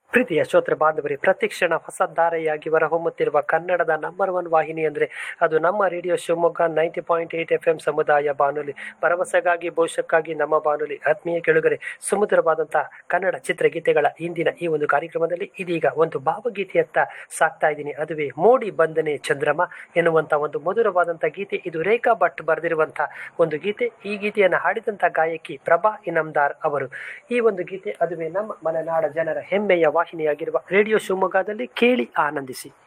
ಪ್ರೀತಿಯ ಶ್ರೋತೃ ಬಾಂಧವರೇ ಪ್ರತಿಕ್ಷಣ ಹೊಸ ಧಾರೆಯಾಗಿ ಹೊರಹೊಮ್ಮುತ್ತಿರುವ ಕನ್ನಡದ ನಂಬರ್ ಒನ್ ವಾಹಿನಿ ಅಂದರೆ ಅದು ನಮ್ಮ radio Shivamogga ninety point eight F M ಸಮುದಾಯ ಬಾನುಲಿ ಭರವಸೆಗಾಗಿ ಭವಿಷ್ಯಕ್ಕಾಗಿ ನಮ್ಮ ಬಾನುಲಿ ಆತ್ಮೀಯ ಕೆಳುಗರೆ ಸುಮಧುರವಾದಂತಹ ಕನ್ನಡ ಚಿತ್ರಗೀತೆಗಳ ಇಂದಿನ ಈ ಒಂದು ಕಾರ್ಯಕ್ರಮದಲ್ಲಿ ಇದೀಗ ಒಂದು ಭಾವಗೀತೆಯತ್ತ ಸಾಕ್ತಾ ಇದ್ದೀನಿ ಅದುವೇ ಮೋಡಿ ಬಂದನೆ ಚಂದ್ರಮ ಎನ್ನುವಂಥ ಒಂದು ಮಧುರವಾದಂಥ ಗೀತೆ ಇದು ರೇಖಾ ಭಟ್ ಬರೆದಿರುವಂಥ ಒಂದು ಗೀತೆ ಈ ಗೀತೆಯನ್ನು ಹಾಡಿದಂಥ ಗಾಯಕಿ ಪ್ರಭಾ ಇನಾಮ್ದಾರ್ ಅವರು ಈ ಒಂದು ಗೀತೆ ಅದುವೇ ನಮ್ಮ ಮಲೆನಾಡ ಜನರ ಹೆಮ್ಮೆಯ ವಾಹಿನಿಯಾಗಿರುವ ರೇಡಿಯೋ ಶಿವಮೊಗ್ಗದಲ್ಲಿ ಕೇಳಿ ಆನಂದಿಸಿ